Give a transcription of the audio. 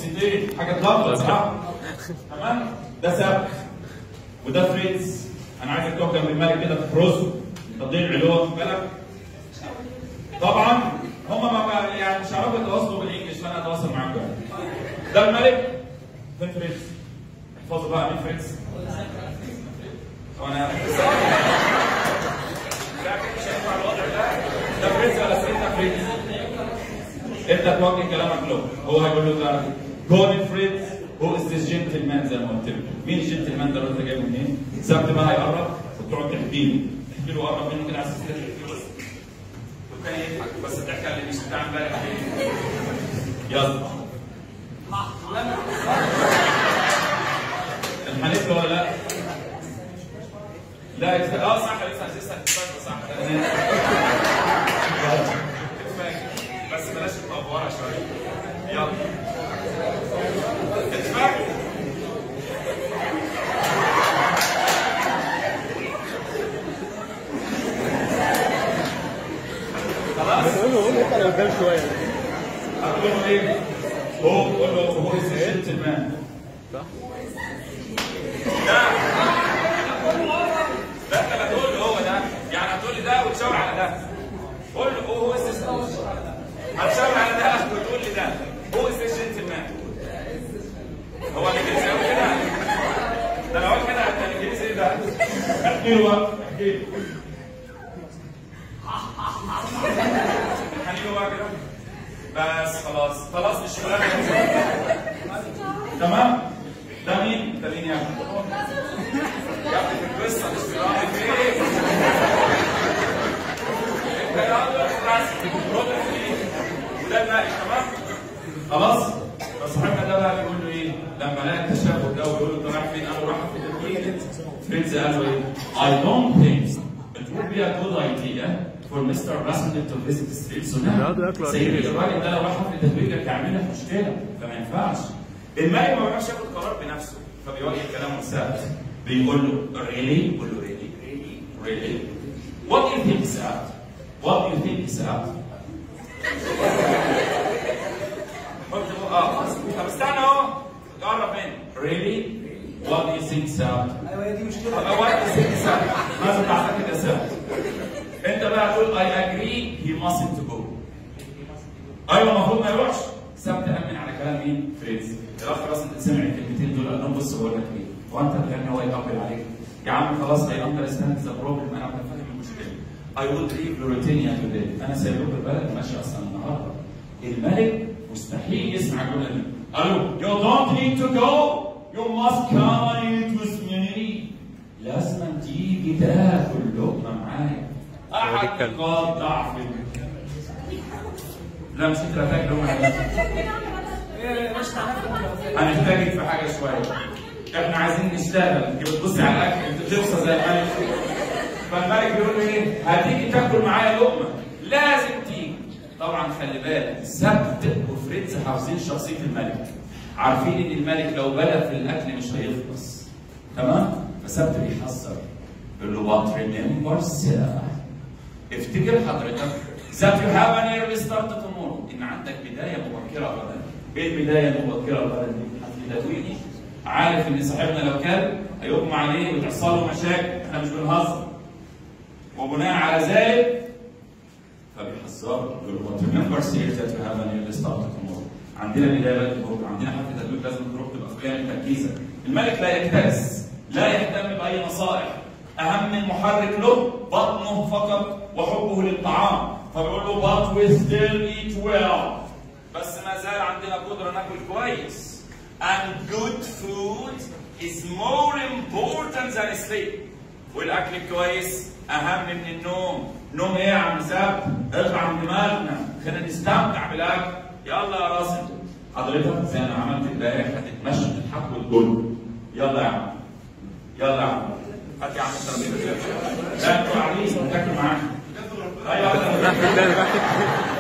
شخصيتين حاجه تلخبط صح؟ تمام؟ ده سبت وده فريتز انا عايزك تقف جنب الملك كده تفرزه تضيع علوه واخد بالك؟ طبعا هم ما ما- يعني مش هيعرفوا يتواصلوا بالانجلش فانا هتواصل معاكم يعني. ده الملك فين فريتز؟ احفظوا بقى مين فريتز؟ وانا لا مش هينفع الوضع ده ده فريتز ولا سيدنا فريتز؟ ابدا توجه كلامك له هو هيقول له ده جون فريتز هو از ذيس جنتلمان زي ما قلت لك مين الجنتلمان ده اللي انت جايبه منين؟ سبت بقى هيقرب وتقعد تحكي له تحكي له قرب منه كده على اساس انت تحكي له بس والتاني يضحك بس الضحكه اللي مش بتاع امبارح دي. يلا انحنيت له ولا لا؟ لا يتف- اه صح لسه لسه هتتفاجئ صح اتفاجئ. بس بلاش تطورها شويه يلا اتفاجئ خلاص قول له قول له اطلع لقدام شويه هتقول له ايه؟ هو قول له هو از جنتلمان صح ده ده انت اللي هتقول له هو ده يعني هتقول لي ده وتشاور على ده قول له هو هو از هتشاور على ده وتقول لي ده هو از جنتلمان هو الانجليزي قوي كده ده لو قلت كده انت الانجليزي ايه ده؟ احكي له بقى احكي له احكي له بقى كده بس خلاص خلاص الشغلانه تمام ده مين؟ ده مين يا ابني؟ يا ابني في القصه مش في الامر في ايه؟ انت يا راجل راسي روبرت ايه؟ وده الملك تمام؟ خلاص؟ فصاحبنا ده بقى بيقول له ايه؟ لما لقى التشابه ده ويقول له انت رايح فين؟ قال له رايح في التدوين فريدز قال له ايه؟ I don't think it would be a good idea for Mr. Rasmussen to visit the street so now بيقعدوا ياكلوا سيدي أكل. الراجل ده لو راح في التدوير كان هيعمل لك مشكله فما ينفعش الملك ما بيعرفش ياخد قرار بنفسه فبيواجه كلامه ثابت بيقول له really يقول له really really really what do you think Saad what do you think Saad قلت له اه طب استنى اهو قرب مني really what do you think Saad ايوه هي دي مشكله طب what do you think Saad ماذا تعتقد يا سعد انت بقى تقول I agree he mustn't go ايوه المفروض ما يروحش سبت امن على كلام مين؟ فريدز الاخ خلاص انت سمع الكلمتين دول قال لهم بص بقول لك ايه؟ هو انت بتغني هو يقبل عليك يا عم خلاص اي اندرستاند ذا بروبلم انا متفهم المشكله I would leave Lauritania today انا سايب لكم البلد ماشي اصلا النهارده الملك مستحيل يسمع الجمله دي قالوا you don't need to go you must come and eat with me لازم تيجي تاكل لقمه معايا احد بيتكلم. نقاط ضعف لا مش انت اللي هتاكل لقمه معايا. ايه مش هناخد هنحتاجك في حاجه شويه احنا عايزين نشتغل انت بتبصي على الاكل انت بتبصى زي الملك فالملك بيقول له ايه هتيجي تاكل معايا لقمه لازم تيجي طبعا خلي بالك سبت وفريدز حافظين شخصيه الملك عارفين ان الملك لو بلغ في الاكل مش هيخلص تمام فسبت بيحذر يقول له وات ريمبر افتكر حضرتك that you have an early start tomorrow ان عندك بدايه مبكره غدا ايه البدايه المبكره غدا دي؟ حد تدويني عارف ان صاحبنا لو كان هيغمى عليه وتحصل له مشاكل احنا مش بنهزر وبناء على ذلك فبيحذروا يقول له remember serious that you have an early start tomorrow عندنا بدايه بدري بكره عندنا حفله تدوير لازم تروح تبقى في قيام تركيزك الملك لا يكترث لا يهتم باي نصائح اهم المحرك له بطنه فقط وحبه للطعام فبيقول له but we still eat well بس ما زال عندنا قدره ناكل كويس and good food is more important than sleep والاكل الكويس اهم من النوم نوم ايه يا عم ساب اطلع عن دماغنا خلينا نستمتع بالاكل يلا يا راسل حضرتك زي انا عملت امبارح هتتمشى تضحك وتقول يلا يا عم يلا يا عم هات يا عم الترابيزه كده لا انتوا قاعدين تاكلوا معانا ايوه راح في التاني راح في التاني